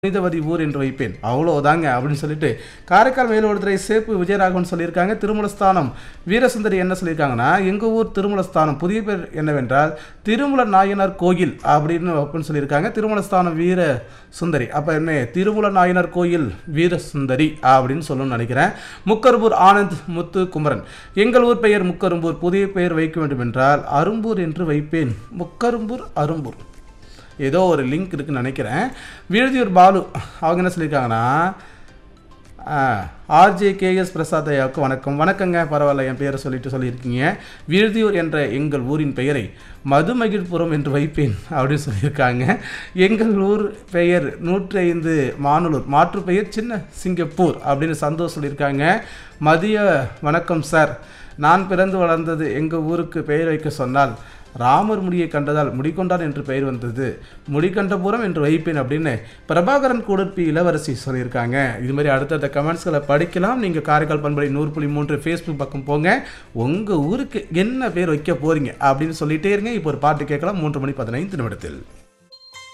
புனிதவதி ஊர் என்று வைப்பேன் அவ்வளோதாங்க அப்படின்னு சொல்லிட்டு காரைக்கால் மேலோடுதுறை சேப்பு விஜயராகவன் சொல்லியிருக்காங்க திருமலஸ்தானம் வீரசுந்தரி என்ன சொல்லியிருக்காங்கன்னா எங்கள் ஊர் திருமலஸ்தானம் புதிய பேர் என்னவென்றால் திருமல நாயனார் கோயில் அப்படின்னு அப்படின்னு சொல்லியிருக்காங்க திருமலஸ்தானம் வீர சுந்தரி அப்போ என்ன திருமல நாயனார் கோயில் வீர சுந்தரி அப்படின்னு சொல்லணும்னு நினைக்கிறேன் முக்கரும்பூர் ஆனந்த் முத்து குமரன் எங்கள் ஊர் பெயர் முக்கரும்பூர் புதிய பெயர் வைக்க வேண்டும் என்றால் அரும்பூர் என்று வைப்பேன் முக்கரும்பூர் அரும்பூர் ஏதோ ஒரு லிங்க் இருக்குன்னு நினைக்கிறேன் விழுதியூர் பாலு அவங்க என்ன சொல்லியிருக்காங்கன்னா ஆர்ஜே கேஎஸ் பிரசாத் ஐயாவுக்கு வணக்கம் வணக்கங்க பரவாயில்ல என் பெயரை சொல்லிட்டு சொல்லியிருக்கீங்க விழுதியூர் என்ற எங்கள் ஊரின் பெயரை மதுமகிழ்புரம் என்று வைப்பேன் அப்படின்னு சொல்லியிருக்காங்க எங்கள் ஊர் பெயர் நூற்றி ஐந்து மானூர் மாற்று பெயர் சின்ன சிங்கப்பூர் அப்படின்னு சந்தோஷ் சொல்லியிருக்காங்க மதிய வணக்கம் சார் நான் பிறந்து வளர்ந்தது எங்கள் ஊருக்கு பெயர் வைக்க சொன்னால் ராமர் முடியை கண்டதால் முடிக்கொண்டான் என்று பெயர் வந்தது முடிகண்டபுரம் என்று வைப்பேன் அப்படின்னு பிரபாகரன் கூடற்பி இளவரசி சொல்லியிருக்காங்க இது மாதிரி அடுத்தடுத்த கமெண்ட்ஸ்களை படிக்கலாம் நீங்கள் காரைக்கால் பண்பலை நூறு புள்ளி மூன்று ஃபேஸ்புக் பக்கம் போங்க உங்கள் ஊருக்கு என்ன பேர் வைக்க போறீங்க அப்படின்னு சொல்லிட்டே இருங்க இப்போ ஒரு பாட்டு கேட்கலாம் மூன்று மணி பதினைந்து நிமிடத்தில்